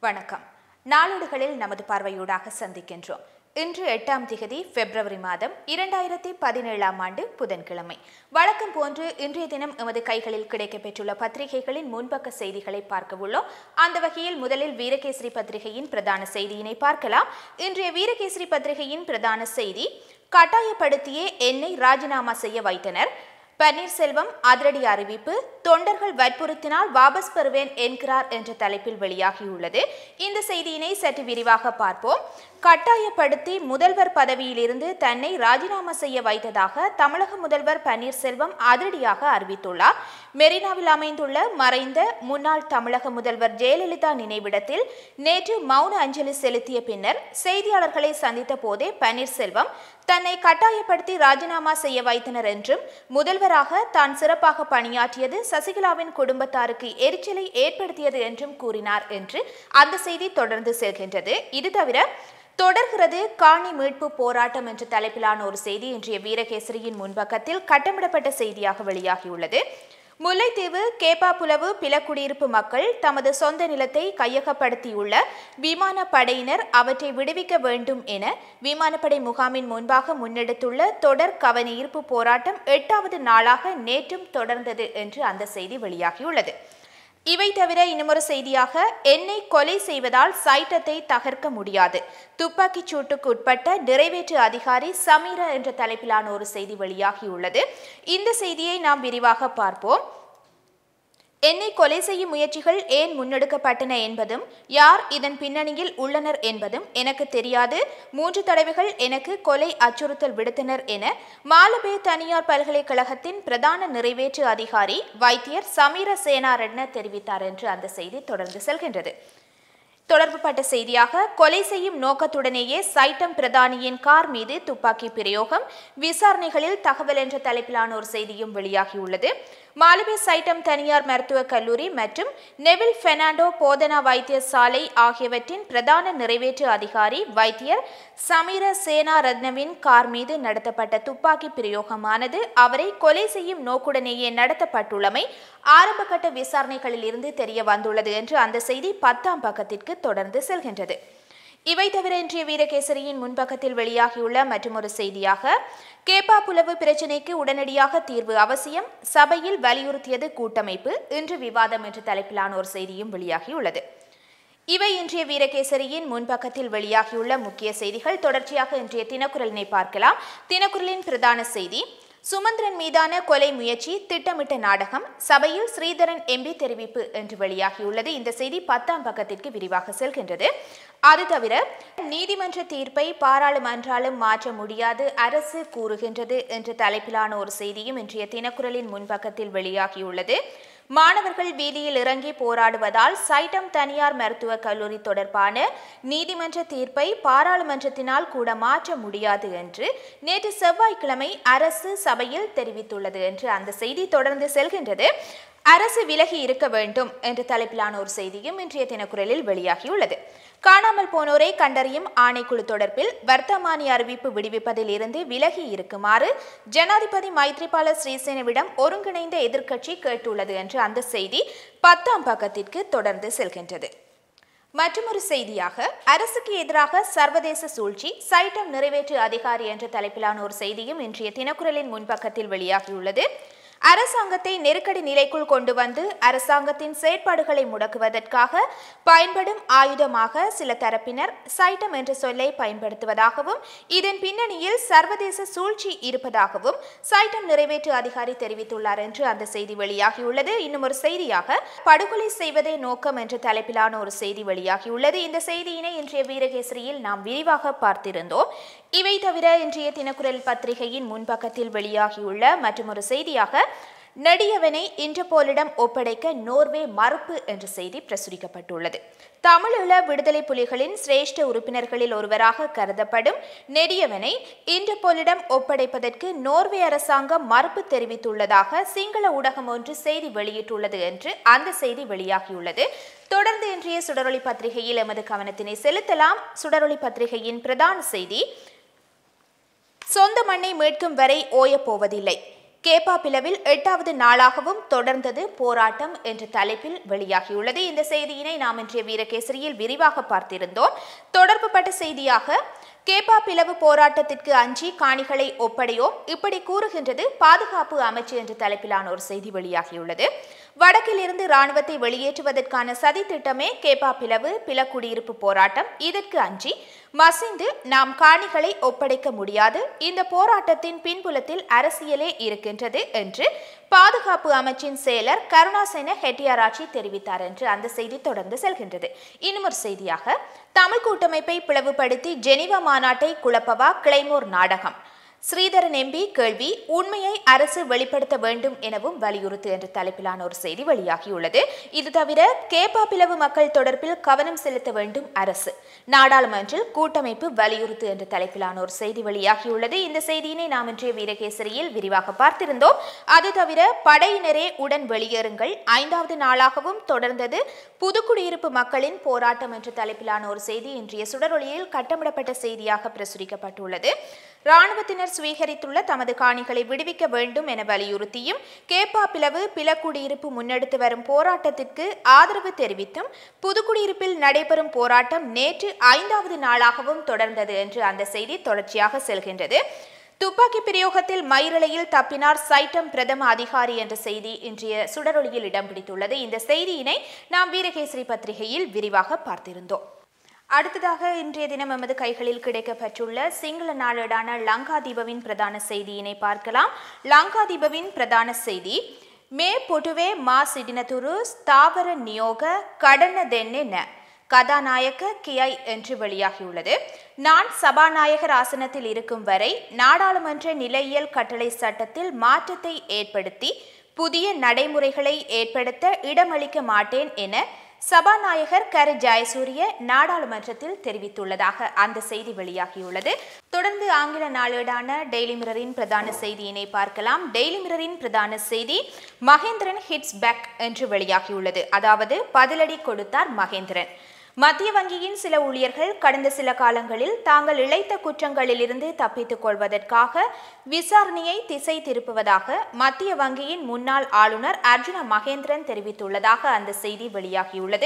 வணக்கம் நாளேடுகளில் நமது பார்வையூடாக சந்திக்கின்றோம் இன்று எட்டாம் திகதி பிப்ரவரி மாதம் இரண்டாயிரத்தி பதினேழாம் ஆண்டு புதன்கிழமை வழக்கம் போன்று இன்றைய தினம் எமது கைகளில் கிடைக்கப்பெற்றுள்ள பத்திரிகைகளின் முன்பக்க செய்திகளை பார்க்க உள்ளோம் அந்த வகையில் முதலில் வீரகேசரி பத்திரிகையின் பிரதான செய்தியினை பார்க்கலாம் இன்றைய வீரகேசரி பத்திரிகையின் பிரதான செய்தி கட்டாயப்படுத்தியே என்னை ராஜினாமா செய்ய வைத்தனர் பன்னீர்செல்வம் அதிரடி அறிவிப்பு தொண்டர்கள் வற்புறுத்தினால் வாபஸ் பெறுவேன் என்கிறார் என்ற தலைப்பில் வெளியாகியுள்ளது இந்த செய்தியினை சற்று விரிவாக பார்ப்போம் கட்டாயப்படுத்தி முதல்வர் பதவியிலிருந்து தன்னை ராஜினாமா செய்ய வைத்ததாக தமிழக முதல்வர் பன்னீர்செல்வம் அதிரடியாக அறிவித்துள்ளார் மெரினாவில் அமைந்துள்ள மறைந்த முன்னாள் தமிழக முதல்வர் ஜெயலலிதா நினைவிடத்தில் நேற்று மௌன அஞ்சலி செலுத்திய பின்னர் செய்தியாளர்களை சந்தித்த போதே பன்னீர்செல்வம் தன்னை கட்டாயப்படுத்தி ராஜினாமா செய்ய வைத்தனர் என்றும் முதல்வராக தான் சிறப்பாக பணியாற்றியது சசிகலாவின் குடும்பத்தாருக்கு எரிச்சலை ஏற்படுத்தியது என்றும் கூறினார் என்று அந்த செய்தி தொடர்ந்து செல்கின்றது இது தவிர தொடர்கிறது காணி மீட்பு போராட்டம் என்ற தலைப்பிலான ஒரு செய்தி இன்றைய வீரகேசரியின் முன்பக்கத்தில் கட்டமிடப்பட்ட செய்தியாக வெளியாகியுள்ளது முல்லைத்தீவு கேப்பாப்புலவு பிலக்குடியிருப்பு மக்கள் தமது சொந்த நிலத்தை கையகப்படுத்தியுள்ள விமானப்படையினர் அவற்றை விடுவிக்க வேண்டும் என விமானப்படை முகாமின் முன்பாக முன்னெடுத்துள்ள தொடர் கவனஈர்ப்பு போராட்டம் எட்டாவது நாளாக நேற்றும் தொடர்ந்தது என்று அந்த செய்தி வெளியாகியுள்ளது இவை தவிர இன்னுமொரு செய்தியாக என்னை கொலை செய்வதால் சைட்டத்தை தகர்க்க முடியாது துப்பாக்கிச் சூட்டுக்கு உட்பட்ட நிறைவேற்று அதிகாரி சமீரா என்ற தலைப்பிலான ஒரு செய்தி வெளியாகியுள்ளது இந்த செய்தியை நாம் விரிவாக பார்ப்போம் என்னை கொலை செய்யும் முயற்சிகள் ஏன் முன்னெடுக்கப்பட்டன என்பதும் யார் இதன் பின்னணியில் உள்ளனர் என்பதும் எனக்கு தெரியாது மூன்று தடவைகள் எனக்கு கொலை அச்சுறுத்தல் விடுத்தனர் என மாலபே தனியார் பல்கலைக்கழகத்தின் பிரதான நிறைவேற்று அதிகாரி வைத்தியர் சமீர சேனாரட்ன தெரிவித்தார் என்று அந்த செய்தி தொடர்ந்து செல்கின்றது தொடர்புபட்ட செய்தியாக கொலை செய்யும் நோக்கத்துடனேயே சைட்டம் பிரதானியின் கார் மீது துப்பாக்கி பிரயோகம் விசாரணைகளில் தகவல் என்ற தலைப்பிலான ஒரு செய்தியும் வெளியாகியுள்ளது மாலபே சைட்டம் தனியார் மருத்துவக் கல்லூரி மற்றும் நெவில் பெர்னாண்டோ போதனா வைத்தியசாலை ஆகியவற்றின் பிரதான நிறைவேற்று அதிகாரி வைத்தியர் சமீர சேனா ரத்னவின் கார் மீது நடத்தப்பட்ட துப்பாக்கி பிரயோகமானது அவரை கொலை செய்யும் நோக்குடனேயே நடத்தப்பட்டுள்ளமை ஆரம்பகட்ட விசாரணைகளில் இருந்து தெரிய வந்துள்ளது என்று அந்த செய்தி பத்தாம் பக்கத்திற்கு தொடர்ந்து செல்கின்றது இவை தவிர இன்றைய வீரகேசரியின் முன்பக்கத்தில் வெளியாகியுள்ள மற்றொரு செய்தியாக கேப்பா புலவு பிரச்சினைக்கு உடனடியாக தீர்வு அவசியம் சபையில் வலியுறுத்தியது கூட்டமைப்பு இன்று விவாதம் என்ற தலைப்பிலான ஒரு செய்தியும் வெளியாகியுள்ளது இவை இன்றைய வீரகேசரியின் முன்பக்கத்தில் வெளியாகியுள்ள முக்கிய செய்திகள் தொடர்ச்சியாக இன்றைய தினக்குரலினை பார்க்கலாம் தினக்குரலின் பிரதான செய்தி சுமந்திரன் மீதான கொலை முயற்சி திட்டமிட்ட நாடகம் சபையில் ஸ்ரீதரன் எம்பி தெரிவிப்பு என்று வெளியாகியுள்ளது இந்த செய்தி பத்தாம் பக்கத்திற்கு விரிவாக செல்கின்றது அது தவிர நீதிமன்ற தீர்ப்பை பாராளுமன்றாலும் மாற்ற முடியாது அரசு கூறுகின்றது என்ற தலைப்பிலான ஒரு செய்தியும் இன்றைய தினக்குரலின் முன்பக்கத்தில் வெளியாகியுள்ளது மாணவர்கள் வீதியில் இறங்கி போராடுவதால் சைட்டம் தனியார் மருத்துவக் கல்லூரி தொடர்பான நீதிமன்ற தீர்ப்பை பாராளுமன்றத்தினால் கூட மாற்ற முடியாது என்று நேற்று செவ்வாய்க்கிழமை அரசு சபையில் தெரிவித்துள்ளது என்று அந்த செய்தி தொடர்ந்து செல்கின்றது அரசு விலகி இருக்க வேண்டும் என்ற தலைப்பிலான ஒரு செய்தியும் இன்றைய தினக்குரலில் வெளியாகியுள்ளது காணாமல் போனோரை கண்டறியும் ஆணைக்குழு தொடர்பில் வர்த்தமானி அறிவிப்பு விடுவிப்பதில் இருந்து விலகி இருக்குமாறு ஜனாதிபதி மைத்ரிபால ஸ்ரீசேனவிடம் ஒருங்கிணைந்த எதிர்க்கட்சி கேட்டுள்ளது என்று அந்த செய்தி பத்தாம் பக்கத்திற்கு தொடர்ந்து செல்கின்றது மற்றொரு செய்தியாக அரசுக்கு எதிராக சர்வதேச சூழ்ச்சி சைட்டம் நிறைவேற்று அதிகாரி என்ற தலைப்பிலான ஒரு செய்தியும் இன்றைய தினக்குரலின் முன்பக்கத்தில் வெளியாகியுள்ளது அரசாங்கத்தை நெருக்கடி நிலைக்குள் கொண்டு வந்து அரசாங்கத்தின் செயற்பாடுகளை முடக்குவதற்காக பயன்படும் ஆயுதமாக சில தரப்பினர் சைட்டம் என்ற சொல்லை பயன்படுத்துவதாகவும் இதன் பின்னணியில் சர்வதேச சூழ்ச்சி இருப்பதாகவும் சைட்டம் நிறைவேற்று அதிகாரி தெரிவித்துள்ளார் என்று அந்த செய்தி வெளியாகியுள்ளது இன்னும் ஒரு செய்தியாக படுகொலை செய்வதே நோக்கம் என்ற தலைப்பிலான ஒரு செய்தி வெளியாகியுள்ளது இந்த செய்தியினை இன்றைய வீரகேசரியில் நாம் விரிவாக பார்த்திருந்தோம் இவை தவிர இன்றைய தினக்குரல் பத்திரிகையின் முன்பக்கத்தில் வெளியாகியுள்ள மற்றொரு செய்தியாக நெடியவனை இன்டர்போலிடம் ஒப்படைக்க நோர்வே மறுப்பு என்ற செய்தி பிரசுரிக்கப்பட்டுள்ளது தமிழீழ விடுதலை புலிகளின் சிரேஷ்ட உறுப்பினர்களில் ஒருவராக கருதப்படும் நெடியவனை இன்டர்போலிடம் ஒப்படைப்பதற்கு நோர்வே அரசாங்கம் மறுப்பு தெரிவித்துள்ளதாக சிங்கள ஊடகம் ஒன்று செய்தி வெளியிட்டுள்ளது என்று அந்த செய்தி வெளியாகியுள்ளது தொடர்ந்து இன்றைய சுடரொளி பத்திரிகையில் எமது கவனத்தினை செலுத்தலாம் சுடரொளி பத்திரிகையின் பிரதான செய்தி சொந்த மண்ணை மீட்கும் வரை ஓயப் போவதில்லை கேப்பா பிளவில் எட்டாவது நாளாகவும் தொடர்ந்தது போராட்டம் என்ற தலைப்பில் வெளியாகியுள்ளது இந்த செய்தியினை நாம் இன்றைய வீரகேசரியில் விரிவாக பார்த்திருந்தோம் தொடர்புபட்ட செய்தியாக கேப்பா பிளவு போராட்டத்திற்கு அஞ்சி காணிகளை ஒப்படையோம் இப்படி கூறுகின்றது பாதுகாப்பு அமைச்சு என்ற தலைப்பிலான ஒரு செய்தி வெளியாகியுள்ளது வடக்கில் இருந்து ராணுவத்தை வெளியேற்றுவதற்கான சதி திட்டமே கேப்பா பிளவு பிளக்குடியிருப்பு போராட்டம் இதற்கு அஞ்சி மசிந்து நாம் காணிகளை ஒப்படைக்க முடியாது இந்த போராட்டத்தின் பின்புலத்தில் அரசியலே இருக்கின்றது என்று பாதுகாப்பு அமைச்சின் செயலர் கருணாசேன ஹெட்டியாராட்சி தெரிவித்தார் என்று அந்த செய்தி தொடர்ந்து செல்கின்றது இன்னும் ஒரு செய்தியாக தமிழ் கூட்டமைப்பை பிளவுபடுத்தி ஜெனிவா மாநாட்டை குழப்பவா கிளைமோர் நாடகம் ஸ்ரீதரன் எம்பி கேள்வி உண்மையை அரசு வெளிப்படுத்த வேண்டும் எனவும் வலியுறுத்து என்ற தலைப்பிலான ஒரு செய்தி வெளியாகியுள்ளது இது தவிர கேப்பா பிளவு மக்கள் தொடர்பில் கவனம் செலுத்த வேண்டும் அரசு நாடாளுமன்றில் கூட்டமைப்பு வலியுறுத்து என்ற தலைப்பிலான ஒரு செய்தி வெளியாகியுள்ளது இந்த செய்தியினை நாம் இன்றைய வீரகேசரியில் விரிவாக பார்த்திருந்தோம் அது தவிர படையினரே உடன் வெளியேறுங்கள் ஐந்தாவது நாளாகவும் தொடர்ந்தது புதுக்குடியிருப்பு மக்களின் போராட்டம் என்ற தலைப்பிலான ஒரு செய்தி இன்றைய சுடரொளியில் கட்டமிடப்பட்ட செய்தியாக பிரசுரிக்கப்பட்டுள்ளது ராணுவத்தினர் சுவீகரித்துள்ள தமது காணிகளை விடுவிக்க வேண்டும் என வலியுறுத்தியும் கேப்பா பிளவு பிளக்குடியிருப்பு முன்னெடுத்து வரும் போராட்டத்திற்கு ஆதரவு தெரிவித்தும் புதுக்குடியிருப்பில் நடைபெறும் போராட்டம் நேற்று ஐந்தாவது நாளாகவும் தொடர்ந்தது என்று அந்த செய்தி தொடர்ச்சியாக செல்கின்றது துப்பாக்கி பிரயோகத்தில் மயிரிழையில் தப்பினார் சைட்டம் பிரதம அதிகாரி என்ற செய்தி இன்றைய சுடரொளியில் இடம் பிடித்துள்ளது இந்த செய்தியினை நாம் வீரகேசரி பத்திரிகையில் விரிவாக பார்த்திருந்தோம் அடுத்ததாக இன்றைய தினம் எமது கைகளில் கிடைக்கப்பெற்றுள்ள சிங்கள நாளேடான லங்காதீபவின் பிரதான செய்தியினை பார்க்கலாம் லங்காதீபவின் பிரதான செய்தி மே பொட்டுவே மா சிடினதுரு ஸ்தாவர நியோக கடன தென்னென கதாநாயக கிஐ என்று வெளியாகியுள்ளது நான் சபாநாயகர் ஆசனத்தில் இருக்கும் வரை நாடாளுமன்ற நிலையியல் கட்டளை சட்டத்தில் மாற்றத்தை ஏற்படுத்தி புதிய நடைமுறைகளை ஏற்படுத்த இடமளிக்க மாட்டேன் என சபாநாயகர் கரு ஜெயசூரிய நாடாளுமன்றத்தில் தெரிவித்துள்ளதாக அந்த செய்தி வெளியாகியுள்ளது தொடர்ந்து ஆங்கில நாளேடான டெய்லி மிரரின் பிரதான செய்தியினை பார்க்கலாம் டெய்லி மிரரின் பிரதான செய்தி மகேந்திரன் ஹிட்ஸ் பேக் என்று வெளியாகியுள்ளது அதாவது பதிலடி கொடுத்தார் மகேந்திரன் மத்திய வங்கியின் சில ஊழியர்கள் கடந்த சில காலங்களில் தாங்கள் இழைத்த குற்றங்களிலிருந்து தப்பித்துக் கொள்வதற்காக விசாரணையை திசை திருப்புவதாக மத்திய வங்கியின் முன்னாள் ஆளுநர் அர்ஜுன மகேந்திரன் தெரிவித்துள்ளதாக அந்த செய்தி வெளியாகியுள்ளது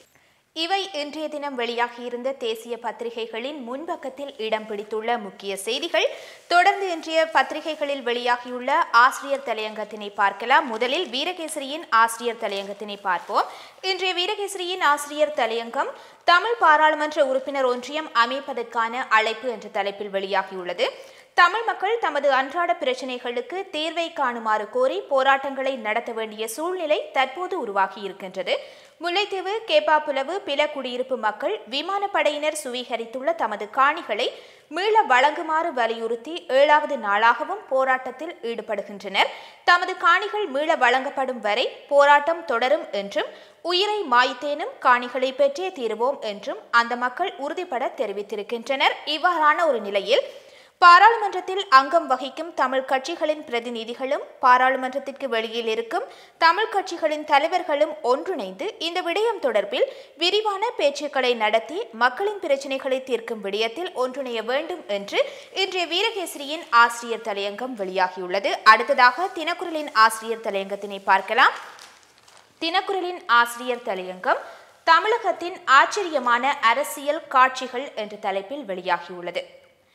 இவை இன்றைய தினம் வெளியாகியிருந்த தேசிய பத்திரிகைகளின் முன்பக்கத்தில் இடம் பிடித்துள்ள முக்கிய செய்திகள் தொடர்ந்து இன்றைய பத்திரிகைகளில் வெளியாகியுள்ள ஆசிரியர் தலையங்கத்தினை பார்க்கலாம் முதலில் வீரகேசரியின் ஆசிரியர் தலையங்கத்தினை பார்ப்போம் இன்றைய வீரகேசரியின் ஆசிரியர் தலையங்கம் தமிழ் பாராளுமன்ற உறுப்பினர் ஒன்றியம் அமைப்பதற்கான அழைப்பு என்ற தலைப்பில் வெளியாகியுள்ளது தமிழ் மக்கள் தமது அன்றாட பிரச்சினைகளுக்கு தீர்வை காணுமாறு கோரி போராட்டங்களை நடத்த வேண்டிய சூழ்நிலை தற்போது உருவாகி இருக்கின்றது முல்லைத்தீவு கேப்பாப்புலவு பில குடியிருப்பு மக்கள் விமானப்படையினர் சுவீகரித்துள்ள தமது காணிகளை மீள வழங்குமாறு வலியுறுத்தி ஏழாவது நாளாகவும் போராட்டத்தில் ஈடுபடுகின்றனர் தமது காணிகள் மீள வழங்கப்படும் வரை போராட்டம் தொடரும் என்றும் உயிரை மாய்த்தேனும் காணிகளை பெற்றே தீருவோம் என்றும் அந்த மக்கள் உறுதிபட தெரிவித்திருக்கின்றனர் இவ்வாறான ஒரு நிலையில் பாராளுமன்றத்தில் அங்கம் வகிக்கும் தமிழ் கட்சிகளின் பிரதிநிதிகளும் பாராளுமன்றத்திற்கு வெளியில் இருக்கும் தமிழ் கட்சிகளின் தலைவர்களும் ஒன்றிணைந்து இந்த விடயம் தொடர்பில் விரிவான பேச்சுக்களை நடத்தி மக்களின் பிரச்சினைகளை தீர்க்கும் விடயத்தில் ஒன்றிணைய வேண்டும் என்று இன்றைய வீரகேசரியின் ஆசிரியர் தலையங்கம் வெளியாகியுள்ளது அடுத்ததாக தினக்குரலின் ஆசிரியர் தலையங்கத்தினை பார்க்கலாம் தினக்குரலின் ஆசிரியர் தலையங்கம் தமிழகத்தின் ஆச்சரியமான அரசியல் காட்சிகள் என்ற தலைப்பில் வெளியாகியுள்ளது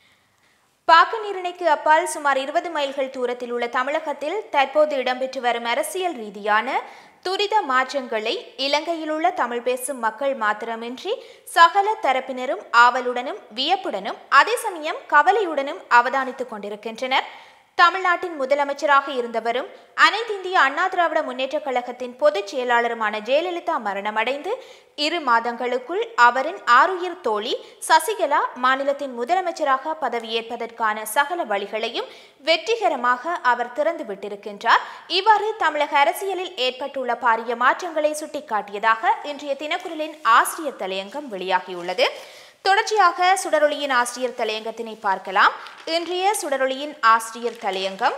பாக்க நீரிணைக்கு அப்பால் சுமார் இருபது மைல்கள் தூரத்தில் உள்ள தமிழகத்தில் தற்போது இடம்பெற்று வரும் அரசியல் ரீதியான துரித மாற்றங்களை இலங்கையில் உள்ள தமிழ் பேசும் மக்கள் மாத்திரமின்றி சகல தரப்பினரும் ஆவலுடனும் வியப்புடனும் அதே சமயம் கவலையுடனும் அவதானித்துக் கொண்டிருக்கின்றனர் தமிழ்நாட்டின் முதலமைச்சராக இருந்தவரும் அனைத்திந்திய அண்ணா திராவிட முன்னேற்றக் கழகத்தின் பொதுச் செயலாளருமான ஜெயலலிதா மரணமடைந்து இரு மாதங்களுக்குள் அவரின் ஆருயிர் தோழி சசிகலா மாநிலத்தின் முதலமைச்சராக பதவியேற்பதற்கான சகல வழிகளையும் வெற்றிகரமாக அவர் திறந்து விட்டிருக்கின்றார் இவ்வாறு தமிழக அரசியலில் ஏற்பட்டுள்ள பாரிய மாற்றங்களை சுட்டிக்காட்டியதாக இன்றைய தினக்குரலின் ஆசிரியர் தலையங்கம் வெளியாகியுள்ளது தொடர்ச்சியாக சுடரொளியின் ஆசிரியர் தலையங்கத்தினை பார்க்கலாம் இன்றைய சுடரொளியின் ஆசிரியர் தலையங்கம்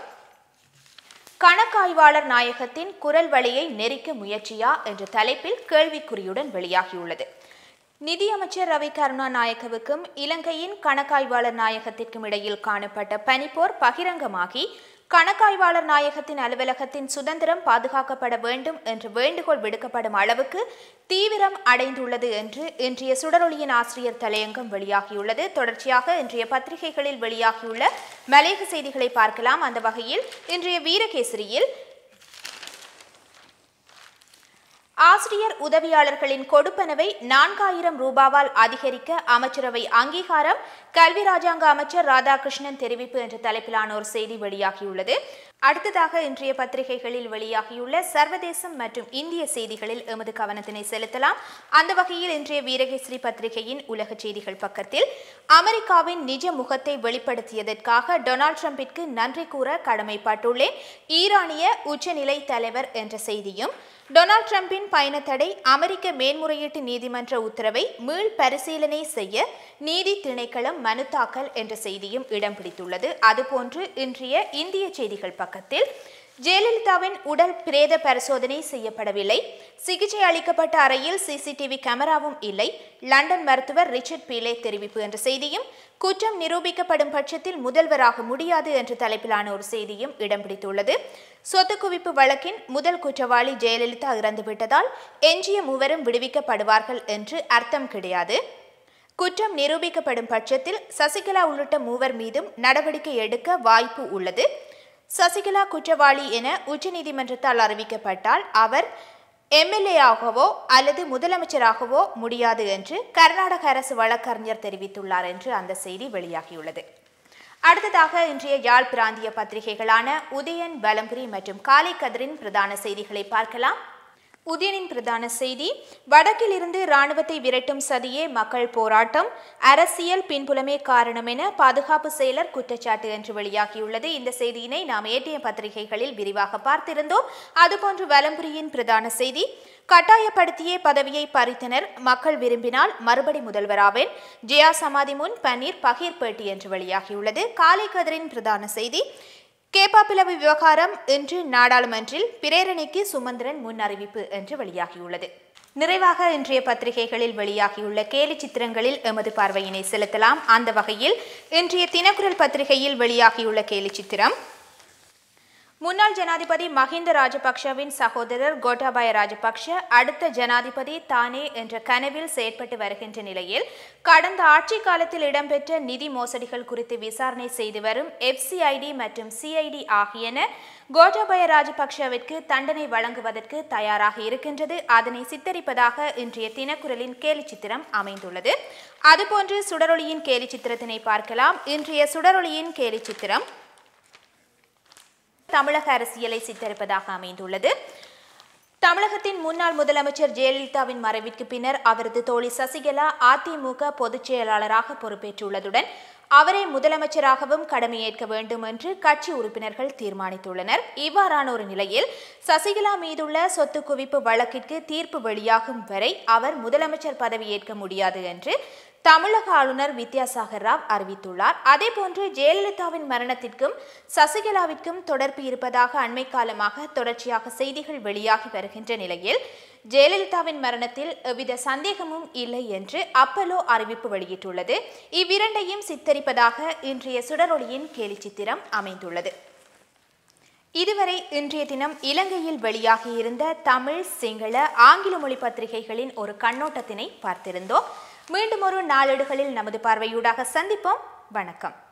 கணக்காய்வாளர் நாயகத்தின் குரல் வழியை நெரிக்க முயற்சியா என்ற தலைப்பில் கேள்விக்குறியுடன் வெளியாகியுள்ளது நிதியமைச்சர் ரவி கருணாநாயக்கவுக்கும் இலங்கையின் கணக்காய்வாளர் நாயகத்திற்கும் இடையில் காணப்பட்ட பனிப்போர் பகிரங்கமாகி கணக்காய்வாளர் நாயகத்தின் அலுவலகத்தின் சுதந்திரம் பாதுகாக்கப்பட வேண்டும் என்று வேண்டுகோள் விடுக்கப்படும் அளவுக்கு தீவிரம் அடைந்துள்ளது என்று இன்றைய சுடரொளியின் ஆசிரியர் தலையங்கம் வெளியாகியுள்ளது தொடர்ச்சியாக இன்றைய பத்திரிகைகளில் வெளியாகியுள்ள மலேக செய்திகளை பார்க்கலாம் அந்த வகையில் இன்றைய வீரகேசரியில் ஆசிரியர் உதவியாளர்களின் கொடுப்பனவை நான்காயிரம் ரூபாவால் அதிகரிக்க அமைச்சரவை அங்கீகாரம் கல்வி ராஜாங்க அமைச்சர் ராதாகிருஷ்ணன் தெரிவிப்பு என்ற தலைப்பிலான ஒரு செய்தி வெளியாகியுள்ளது அடுத்ததாக இன்றைய பத்திரிகைகளில் வெளியாகியுள்ள சர்வதேசம் மற்றும் இந்திய செய்திகளில் எமது கவனத்தினை செலுத்தலாம் அந்த வகையில் இன்றைய வீரகேசரி பத்திரிகையின் உலக செய்திகள் பக்கத்தில் அமெரிக்காவின் நிஜ முகத்தை வெளிப்படுத்தியதற்காக டொனால்ட் ட்ரம்பிற்கு நன்றி கூற கடமைப்பட்டுள்ளேன் ஈரானிய உச்சநிலை தலைவர் என்ற செய்தியும் டொனால்ட் ட்ரம்பின் பயணத்தடை அமெரிக்க மேன்முறையீட்டு நீதிமன்ற உத்தரவை மீள் பரிசீலனை செய்ய நீதி திணைக்களம் மனு தாக்கல் என்ற செய்தியும் இடம் பிடித்துள்ளது அதுபோன்று இன்றைய இந்திய செய்திகள் பக்கத்தில் ஜெயலலிதாவின் உடல் பிரேத பரிசோதனை செய்யப்படவில்லை சிகிச்சை அளிக்கப்பட்ட அறையில் சிசிடிவி கேமராவும் இல்லை லண்டன் மருத்துவர் ரிச்சர்ட் பீலே தெரிவிப்பு என்ற செய்தியும் குற்றம் நிரூபிக்கப்படும் பட்சத்தில் முதல்வராக முடியாது என்ற தலைப்பிலான ஒரு செய்தியும் இடம் பிடித்துள்ளது சொத்து குவிப்பு வழக்கின் முதல் குற்றவாளி ஜெயலலிதா இறந்துவிட்டதால் எஞ்சிய மூவரும் விடுவிக்கப்படுவார்கள் என்று அர்த்தம் கிடையாது குற்றம் நிரூபிக்கப்படும் பட்சத்தில் சசிகலா உள்ளிட்ட மூவர் மீதும் நடவடிக்கை எடுக்க வாய்ப்பு உள்ளது சசிகலா குற்றவாளி என உச்சநீதிமன்றத்தால் அறிவிக்கப்பட்டால் அவர் எம்எல்ஏவாகவோ அல்லது முதலமைச்சராகவோ முடியாது என்று கர்நாடக அரசு வழக்கறிஞர் தெரிவித்துள்ளார் என்று அந்த செய்தி வெளியாகியுள்ளது அடுத்ததாக இன்றைய யாழ் பிராந்திய பத்திரிகைகளான உதயன் பலம்புரி மற்றும் காலை கதிரின் பிரதான செய்திகளை பார்க்கலாம் உதயனின் பிரதான செய்தி வடக்கில் இருந்து இராணுவத்தை விரட்டும் சதியே மக்கள் போராட்டம் அரசியல் பின்புலமே காரணம் என பாதுகாப்பு செயலர் குற்றச்சாட்டு என்று வெளியாகியுள்ளது இந்த செய்தியினை நாம் ஏற்றிய பத்திரிகைகளில் விரிவாக பார்த்திருந்தோம் அதுபோன்று வலம்புரியின் பிரதான செய்தி கட்டாயப்படுத்தியே பதவியை பறித்தனர் மக்கள் விரும்பினால் மறுபடி முதல்வராவேன் ஜெயா சமாதி முன் பன்னீர் பகீர் பேட்டி என்று வெளியாகியுள்ளது காலை கதிரின் பிரதான செய்தி கேப்பாப்பிலவு விவகாரம் இன்று நாடாளுமன்றில் பிரேரணைக்கு சுமந்திரன் முன் அறிவிப்பு என்று வெளியாகியுள்ளது நிறைவாக இன்றைய பத்திரிகைகளில் வெளியாகியுள்ள கேலி சித்திரங்களில் எமது பார்வையினை செலுத்தலாம் அந்த வகையில் இன்றைய தினக்குரல் பத்திரிகையில் வெளியாகியுள்ள கேலி சித்திரம் முன்னாள் ஜனாதிபதி மஹிந்த ராஜபக்ஷவின் சகோதரர் கோட்டாபாய ராஜபக்ஷ அடுத்த ஜனாதிபதி தானே என்ற கனவில் செயற்பட்டு வருகின்ற நிலையில் கடந்த ஆட்சி காலத்தில் இடம்பெற்ற நிதி மோசடிகள் குறித்து விசாரணை செய்து வரும் எஃப்சிஐடி மற்றும் சிஐடி ஆகியன கோட்டாபய ராஜபக்ஷவிற்கு தண்டனை வழங்குவதற்கு தயாராக இருக்கின்றது அதனை சித்தரிப்பதாக இன்றைய தினக்குரலின் கேலி சித்திரம் அமைந்துள்ளது அதுபோன்று சுடரொளியின் கேலி சித்திரத்தினை பார்க்கலாம் இன்றைய சுடரொளியின் கேலி சித்திரம் தமிழக அரசியலை சித்தரிப்பதாக அமைந்துள்ளது தமிழகத்தின் முன்னாள் முதலமைச்சர் ஜெயலலிதாவின் மறைவிற்கு பின்னர் அவரது தோழி சசிகலா அதிமுக பொதுச் செயலாளராக பொறுப்பேற்றுள்ளதுடன் அவரை முதலமைச்சராகவும் கடமையேற்க வேண்டும் என்று கட்சி உறுப்பினர்கள் தீர்மானித்துள்ளனர் இவ்வாறான ஒரு நிலையில் சசிகலா மீதுள்ள சொத்து குவிப்பு வழக்கிற்கு தீர்ப்பு வெளியாகும் வரை அவர் முதலமைச்சர் பதவியேற்க முடியாது என்று தமிழக ஆளுநர் வித்யாசாகர் ராவ் அறிவித்துள்ளார் அதேபோன்று ஜெயலலிதாவின் மரணத்திற்கும் சசிகலாவிற்கும் தொடர்பு இருப்பதாக அண்மை காலமாக தொடர்ச்சியாக செய்திகள் வெளியாகி வருகின்ற நிலையில் ஜெயலலிதாவின் மரணத்தில் எவ்வித சந்தேகமும் இல்லை என்று அப்பலோ அறிவிப்பு வெளியிட்டுள்ளது இவ்விரண்டையும் சித்தரிப்பதாக இன்றைய சுடரொளியின் கேலி சித்திரம் அமைந்துள்ளது இதுவரை இன்றைய தினம் இலங்கையில் வெளியாகியிருந்த தமிழ் சிங்கள ஆங்கில மொழி பத்திரிகைகளின் ஒரு கண்ணோட்டத்தினை பார்த்திருந்தோம் மீண்டும் ஒரு நாளேடுகளில் நமது பார்வையூடாக சந்திப்போம் வணக்கம்